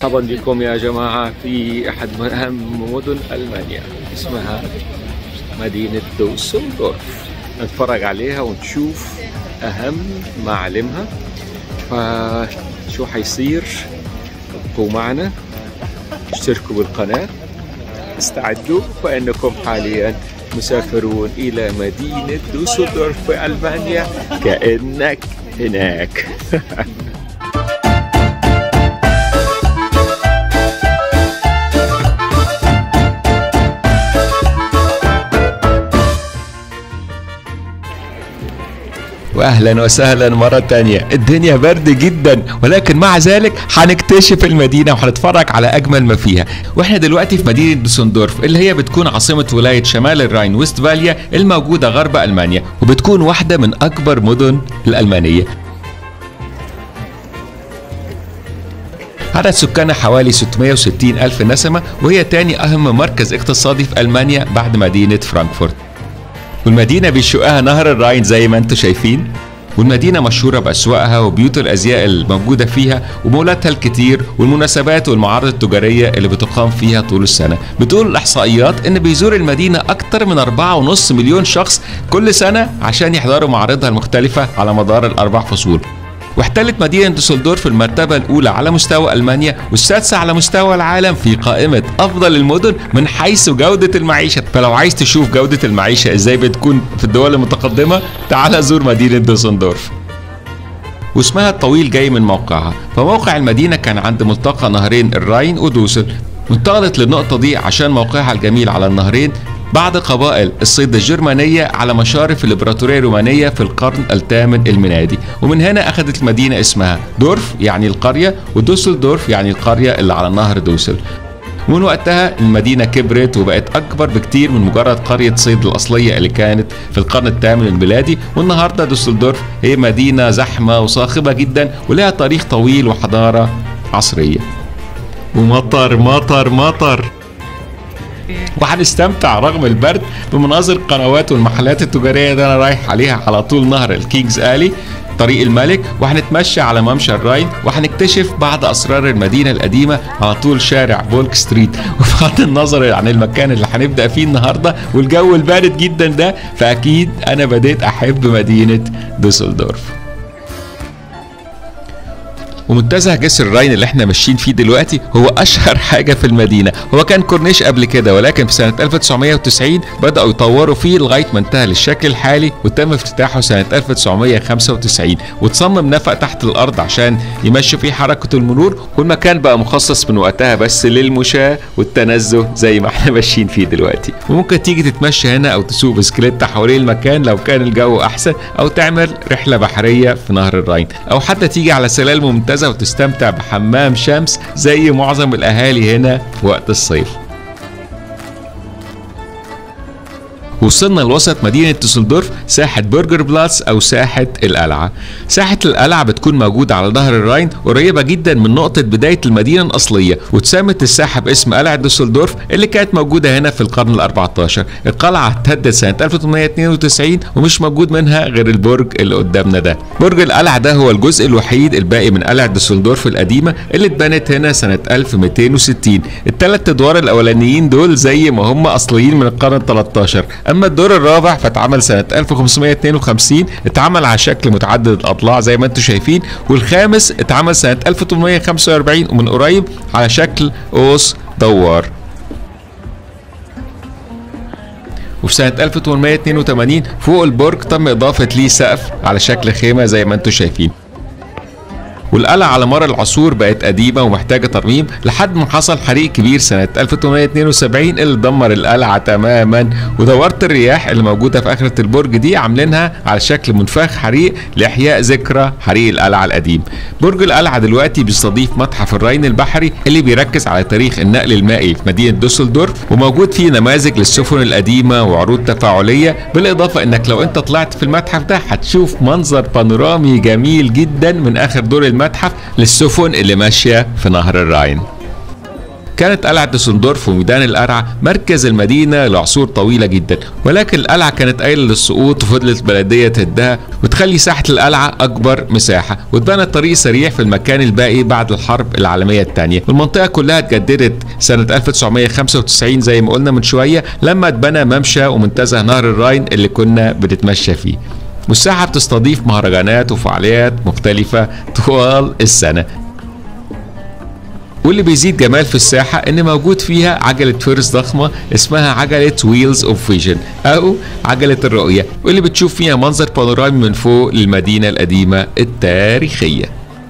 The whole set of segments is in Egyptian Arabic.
مرحبا بكم يا جماعة في أحد أهم مدن ألمانيا اسمها مدينة دوسلدورف نتفرج عليها ونشوف أهم معالمها فشو حيصير ابقوا معنا اشتركوا بالقناة استعدوا فإنكم حاليا مسافرون إلى مدينة دوسلدورف في ألمانيا كأنك هناك واهلا وسهلا مرة تانية الدنيا برد جدا ولكن مع ذلك هنكتشف المدينة وهنتفرج على اجمل ما فيها واحنا دلوقتي في مدينة دوسندورف اللي هي بتكون عاصمة ولاية شمال الراين وستفاليا الموجودة غرب المانيا وبتكون واحدة من اكبر مدن الالمانية عدد سكانها حوالي 660 ألف نسمة وهي تاني أهم مركز اقتصادي في ألمانيا بعد مدينة فرانكفورت والمدينة بيشقها نهر الراين زي ما انتم شايفين والمدينة مشهورة بأسواقها وبيوت الأزياء الموجودة فيها ومولاتها الكتير والمناسبات والمعارض التجارية اللي بتقام فيها طول السنة بتقول الإحصائيات إن بيزور المدينة أكتر من 4.5 مليون شخص كل سنة عشان يحضروا معارضها المختلفة على مدار الأربع فصول واحتلت مدينة دوسلدورف المرتبة الأولى على مستوى ألمانيا والسادسة على مستوى العالم في قائمة أفضل المدن من حيث جودة المعيشة فلو عايز تشوف جودة المعيشة إزاي بتكون في الدول المتقدمة تعال زور مدينة دوسلدورف واسمها الطويل جاي من موقعها فموقع المدينة كان عند ملتقى نهرين الراين ودوسل وانتقلت للنقطة دي عشان موقعها الجميل على النهرين بعد قبائل الصيد الجرمانية على مشارف الإمبراطورية الرومانية في القرن الثامن الميلادي ومن هنا أخذت المدينة اسمها دورف يعني القرية ودوسلدورف يعني القرية اللي على نهر دوسل ومن وقتها المدينة كبرت وبقت أكبر بكتير من مجرد قرية صيد الأصلية اللي كانت في القرن الثامن الميلادي والنهاردة دوسلدورف هي مدينة زحمة وصاخبة جدا ولها تاريخ طويل وحضارة عصرية ومطر مطر مطر وهنستمتع رغم البرد بمناظر القنوات والمحلات التجارية اللي أنا رايح عليها على طول نهر الكينجز آلي طريق الملك وهنتمشى على ممشى الراين وهنكتشف بعض اسرار المدينه القديمه على طول شارع بولك ستريت وبغض النظر عن المكان اللي هنبدا فيه النهارده والجو البارد جدا ده فاكيد انا بديت احب مدينه دوسلدورف ومنتزه جسر الراين اللي احنا ماشيين فيه دلوقتي هو اشهر حاجه في المدينه هو كان كورنيش قبل كده ولكن في سنه 1990 بداوا يطوروا فيه لغايه ما انتهى للشكل الحالي وتم افتتاحه سنه 1995 وتصمم نفق تحت الارض عشان يمشي فيه حركه المرور والمكان بقى مخصص من وقتها بس للمشاة والتنزه زي ما احنا ماشيين فيه دلوقتي وممكن تيجي تتمشى هنا او تسوق بسكليت حوالين المكان لو كان الجو احسن او تعمل رحله بحريه في نهر الراين او حتى تيجي على سلال ممتازه وتستمتع بحمام شمس زي معظم الاهالي هنا في وقت الصيف وصلنا لوسط مدينة دوسلدورف ساحة برجر بلاس أو ساحة القلعة ساحة القلعة بتكون موجودة على ظهر الراين قريبة جدا من نقطة بداية المدينة الأصلية واتسمت الساحة باسم قلعة دوسلدورف اللي كانت موجودة هنا في القرن ال14 القلعة اتهدت سنة 1892 ومش موجود منها غير البرج اللي قدامنا ده برج القلعة ده هو الجزء الوحيد الباقي من قلعة دوسلدورف القديمة اللي اتبنت هنا سنة 1260 الثلاث ادوار الاولانيين دول زي ما هم اصليين من القرن ال13 اما الدور الرابع فاتعمل سنه 1552 اتعمل على شكل متعدد الاضلاع زي ما انتم شايفين والخامس اتعمل سنه 1845 ومن قريب على شكل قوس دوار وفي سنة 1882 فوق البرج تم إضافة ليه سقف على شكل خيمة زي ما انتم شايفين والقلعة على مر العصور بقت قديمة ومحتاجة ترميم لحد ما حصل حريق كبير سنة 1872 اللي دمر القلعة تماما ودورة الرياح اللي موجودة في آخرة البرج دي عاملينها على شكل منفاخ حريق لإحياء ذكرى حريق القلعة القديم برج القلعة دلوقتي بيستضيف متحف الراين البحري اللي بيركز على تاريخ النقل المائي في مدينة دوسلدورف وموجود فيه نماذج للسفن القديمة وعروض تفاعلية بالإضافة إنك لو أنت طلعت في المتحف ده هتشوف منظر بانورامي جميل جدا من آخر دور المتحف للسفن اللي ماشية في نهر الراين كانت قلعة دوسندورف وميدان القلعة مركز المدينة لعصور طويلة جدا ولكن القلعة كانت قايلة للسقوط وفضلت البلدية تهدها وتخلي ساحة القلعة أكبر مساحة واتبنى طريق سريع في المكان الباقي بعد الحرب العالمية الثانية والمنطقة كلها اتجددت سنة 1995 زي ما قلنا من شوية لما اتبنى ممشى ومنتزه نهر الراين اللي كنا بنتمشى فيه والساحة بتستضيف مهرجانات وفعاليات مختلفة طوال السنة واللي بيزيد جمال في الساحة إن موجود فيها عجلة فيرس ضخمة اسمها عجلة ويلز اوف فيجن أو عجلة الرؤية واللي بتشوف فيها منظر بانورامي من فوق للمدينة القديمة التاريخية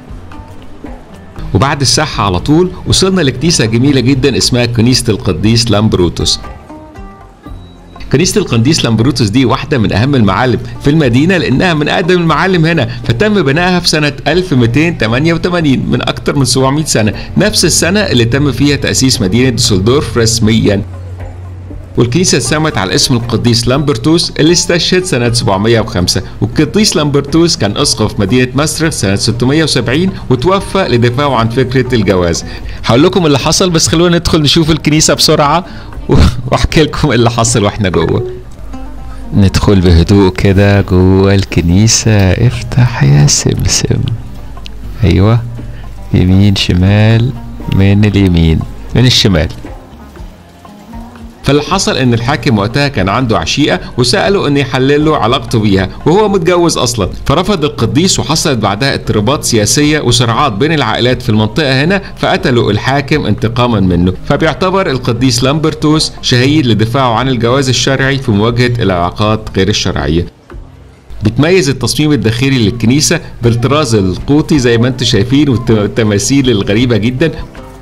وبعد الساحة على طول وصلنا لكنيسة جميلة جدا اسمها كنيسة القديس لامبروتوس كنيسة القنديس لامبروتوس دي واحدة من أهم المعالم في المدينة لأنها من أقدم المعالم هنا فتم بنائها في سنة 1288 من أكثر من 700 سنة نفس السنة اللي تم فيها تأسيس مدينة دوسلدورف رسميا والكنيسة اتسمت على اسم القديس لامبرتوس اللي استشهد سنة 705 والقديس لامبرتوس كان أسقف مدينة ماسترخ سنة 670 وتوفى لدفاعه عن فكرة الجواز هقول لكم اللي حصل بس خلونا ندخل نشوف الكنيسة بسرعة واحكي لكم اللي حصل واحنا جوه ندخل بهدوء كده جوه الكنيسة افتح يا سمسم ايوه يمين شمال من اليمين من الشمال فاللي حصل ان الحاكم وقتها كان عنده عشيقه وساله ان يحلل له علاقته بيها وهو متجوز اصلا فرفض القديس وحصلت بعدها اضطرابات سياسيه وصراعات بين العائلات في المنطقه هنا فقتلوا الحاكم انتقاما منه فبيعتبر القديس لامبرتوس شهيد لدفاعه عن الجواز الشرعي في مواجهه العلاقات غير الشرعيه بتميز التصميم الداخلي للكنيسة بالطراز القوطي زي ما انتم شايفين والتماثيل الغريبة جدا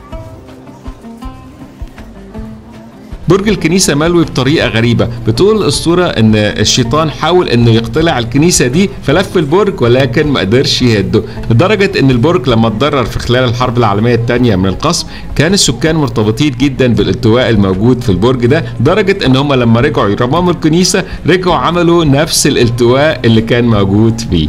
برج الكنيسة ملوي بطريقة غريبة بتقول الأسطورة إن الشيطان حاول إنه يقتلع الكنيسة دي فلف البرج ولكن ما قدرش يهده لدرجة إن البرج لما اتضرر في خلال الحرب العالمية الثانية من القصف كان السكان مرتبطين جدا بالالتواء الموجود في البرج ده لدرجة إن هم لما رجعوا يرمموا الكنيسة رجعوا عملوا نفس الالتواء اللي كان موجود فيه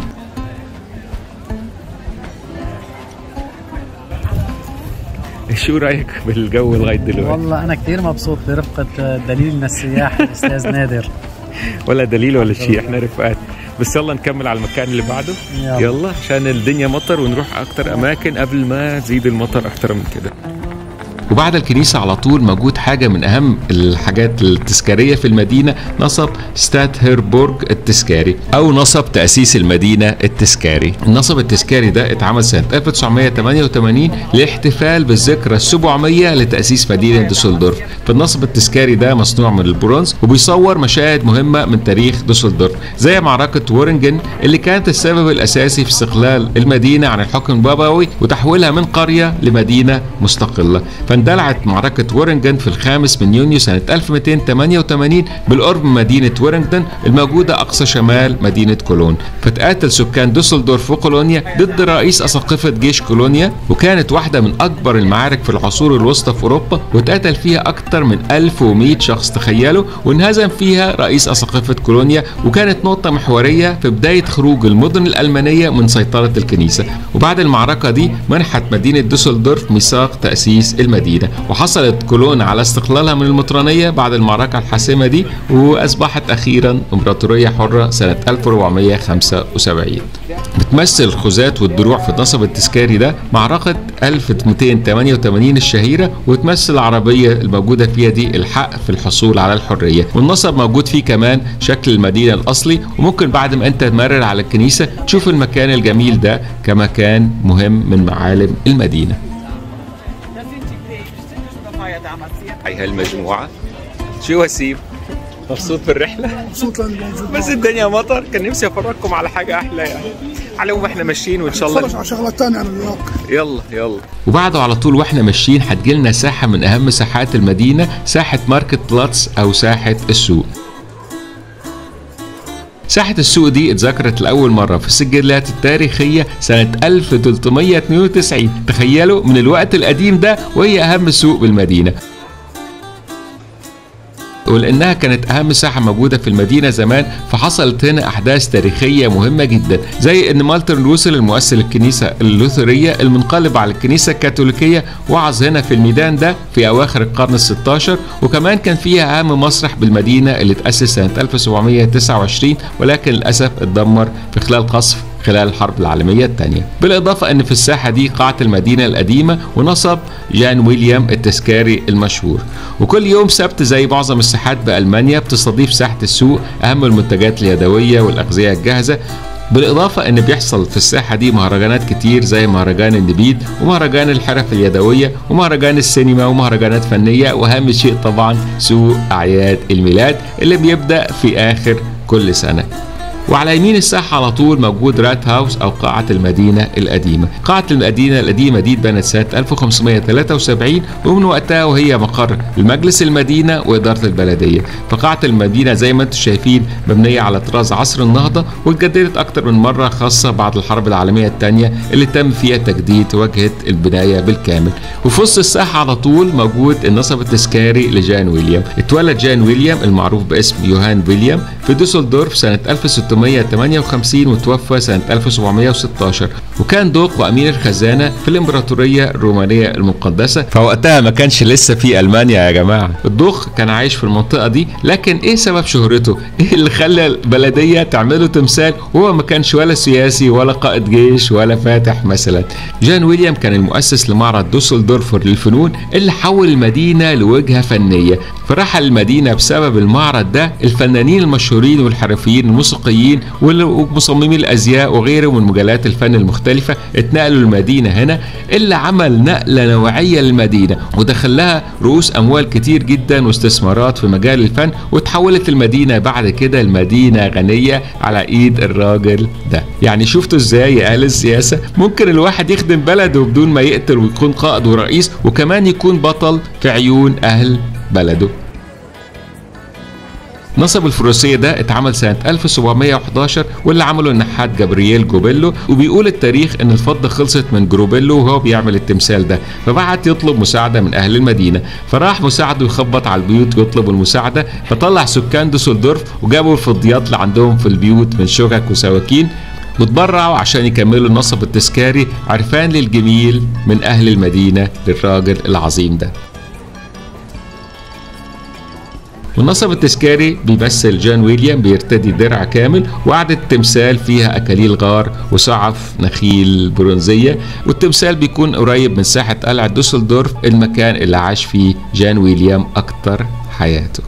شو رايك بالجو لغايه دلوقتي؟ والله انا كثير مبسوط برفقه دليل من السياح الاستاذ نادر ولا دليل ولا شيء احنا رفقات بس يلا نكمل على المكان اللي بعده يلا. يلا عشان الدنيا مطر ونروح اكتر اماكن قبل ما تزيد المطر اكتر من كده وبعد الكنيسة على طول موجود حاجة من أهم الحاجات التذكارية في المدينة نصب ستات هيربورج التذكاري أو نصب تأسيس المدينة التذكاري النصب التذكاري ده اتعمل سنة 1988 للاحتفال بالذكرى السبعمية لتأسيس مدينة دوسلدورف فالنصب التذكاري ده مصنوع من البرونز وبيصور مشاهد مهمة من تاريخ دوسلدورف زي معركة وورنجن اللي كانت السبب الأساسي في استقلال المدينة عن الحكم البابوي وتحويلها من قرية لمدينة مستقلة فاندلعت معركة وورنجن في الخامس من يونيو سنة 1288 بالقرب من مدينة وورنجن الموجودة أقصى شمال مدينة كولون فتقاتل سكان دوسلدورف وكولونيا ضد رئيس أساقفة جيش كولونيا وكانت واحدة من أكبر المعارك في العصور الوسطى في أوروبا واتقتل فيها أكثر من 1100 شخص تخيلوا وانهزم فيها رئيس أساقفة كولونيا وكانت نقطة محورية في بداية خروج المدن الألمانية من سيطرة الكنيسة وبعد المعركة دي منحت مدينة دوسلدورف ميثاق تأسيس المدينة وحصلت كولون على استقلالها من المطرانية بعد المعركة الحاسمة دي وأصبحت أخيرا إمبراطورية حرة سنة 1475 بتمثل الخوذات والدروع في النصب التذكاري ده معركة 1288 الشهيرة وتمثل العربية الموجودة فيها دي الحق في الحصول على الحرية والنصب موجود فيه كمان شكل المدينة الأصلي وممكن بعد ما أنت تمرر على الكنيسة تشوف المكان الجميل ده كمكان مهم من معالم المدينة هاي هالمجموعة شو وسيم مبسوط بالرحلة؟ مبسوط لاني موجود بس الدنيا مطر كان نفسي افرجكم على حاجة أحلى يعني على ما احنا ماشيين وإن شاء الله نتفرج على شغلات تانية انا وياك يلا يلا وبعده على طول واحنا ماشيين هتجيلنا ساحة من أهم ساحات المدينة ساحة ماركت بلاتس أو ساحة السوق ساحة السوق دي اتذكرت لأول مرة في السجلات التاريخية سنة 1392 تخيلوا من الوقت القديم ده وهي أهم سوق بالمدينة ولانها كانت اهم ساحه موجوده في المدينه زمان فحصلت هنا احداث تاريخيه مهمه جدا زي ان مالتن روسل المؤسس للكنيسه اللوثريه المنقلب على الكنيسه الكاثوليكيه وعظ هنا في الميدان ده في اواخر القرن ال16 وكمان كان فيها اهم مسرح بالمدينه اللي اتاسس سنه 1729 ولكن للاسف اتدمر في خلال قصف خلال الحرب العالمية الثانية بالإضافة أن في الساحة دي قاعة المدينة القديمة ونصب جان ويليام التذكاري المشهور وكل يوم سبت زي معظم الساحات بألمانيا بتستضيف ساحة السوق أهم المنتجات اليدوية والأغذية الجاهزة بالإضافة إن بيحصل في الساحة دي مهرجانات كتير زي مهرجان النبيد ومهرجان الحرف اليدوية ومهرجان السينما ومهرجانات فنية وأهم شيء طبعا سوق أعياد الميلاد اللي بيبدأ في آخر كل سنة وعلى يمين الساحة على طول موجود رات هاوس أو قاعة المدينة القديمة قاعة المدينة القديمة دي اتبنت سنة 1573 ومن وقتها وهي مقر المجلس المدينة وإدارة البلدية فقاعة المدينة زي ما انتم شايفين مبنية على طراز عصر النهضة واتجددت أكتر من مرة خاصة بعد الحرب العالمية الثانية اللي تم فيها تجديد واجهة البناية بالكامل وفي وسط الساحة على طول موجود النصب التذكاري لجان ويليام اتولد جان ويليام المعروف باسم يوهان ويليام في دوسلدورف سنة 1658 وتوفى سنة 1716 وكان دوق وأمين الخزانة في الإمبراطورية الرومانية المقدسة فوقتها ما كانش لسه في ألمانيا يا جماعة الدوق كان عايش في المنطقة دي لكن إيه سبب شهرته؟ إيه اللي خلى البلدية تعمله تمثال وهو ما كانش ولا سياسي ولا قائد جيش ولا فاتح مثلا جان ويليام كان المؤسس لمعرض دوسلدورف للفنون اللي حول المدينة لوجهة فنية فرحل المدينة بسبب المعرض ده الفنانين المشهورين والحرفيين الموسيقيين ومصممي الازياء وغيرهم من مجالات الفن المختلفه اتنقلوا المدينه هنا اللي عمل نقله نوعيه للمدينه ودخل لها رؤوس اموال كتير جدا واستثمارات في مجال الفن وتحولت المدينه بعد كده لمدينه غنيه على ايد الراجل ده يعني شفتوا ازاي يا اهل السياسه ممكن الواحد يخدم بلده بدون ما يقتل ويكون قائد ورئيس وكمان يكون بطل في عيون اهل بلده نصب الفروسية ده اتعمل سنة 1711 واللي عمله النحات جابرييل جوبيلو وبيقول التاريخ ان الفضة خلصت من جروبيلو وهو بيعمل التمثال ده فبعت يطلب مساعدة من اهل المدينة فراح مساعده يخبط على البيوت ويطلب المساعدة فطلع سكان دوسلدورف وجابوا الفضيات اللي عندهم في البيوت من شوكك وسواكين وتبرعوا عشان يكملوا النصب التذكاري عرفان للجميل من اهل المدينة للراجل العظيم ده والنصب التذكاري بيمثل جان ويليام بيرتدي درع كامل وقعدة التمثال فيها أكاليل غار وسعف نخيل برونزية والتمثال بيكون قريب من ساحة قلعة دوسلدورف المكان اللي عاش فيه جان ويليام أكتر حياته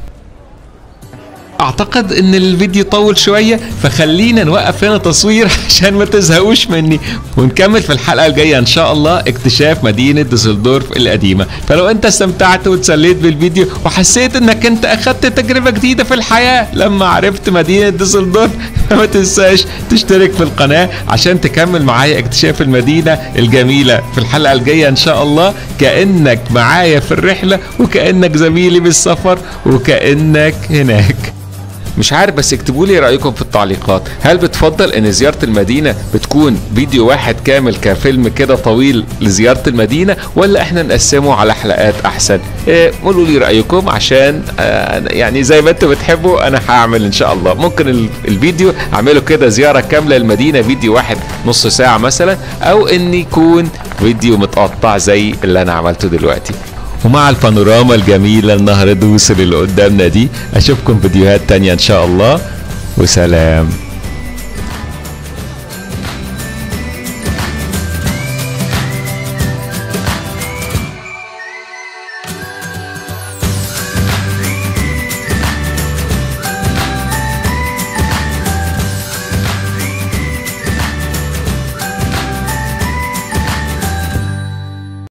اعتقد ان الفيديو طول شويه فخلينا نوقف هنا تصوير عشان ما تزهقوش مني ونكمل في الحلقه الجايه ان شاء الله اكتشاف مدينه دوسلدورف القديمه فلو انت استمتعت واتسليت بالفيديو وحسيت انك انت اخدت تجربه جديده في الحياه لما عرفت مدينه دوسلدورف فما تنساش تشترك في القناه عشان تكمل معايا اكتشاف المدينه الجميله في الحلقه الجايه ان شاء الله كانك معايا في الرحله وكانك زميلي بالسفر وكانك هناك مش عارف بس اكتبوا لي رايكم في التعليقات هل بتفضل ان زياره المدينه بتكون فيديو واحد كامل كفيلم كده طويل لزياره المدينه ولا احنا نقسمه على حلقات احسن إيه قولوا لي رايكم عشان آه يعني زي ما انتم بتحبوا انا هعمل ان شاء الله ممكن ال- الفيديو اعمله كده زياره كامله المدينه فيديو واحد نص ساعه مثلا او ان يكون فيديو متقطع زي اللي انا عملته دلوقتي ومع البانوراما الجميلة النهر دوسر اللي قدامنا دي أشوفكم فيديوهات تانية إن شاء الله وسلام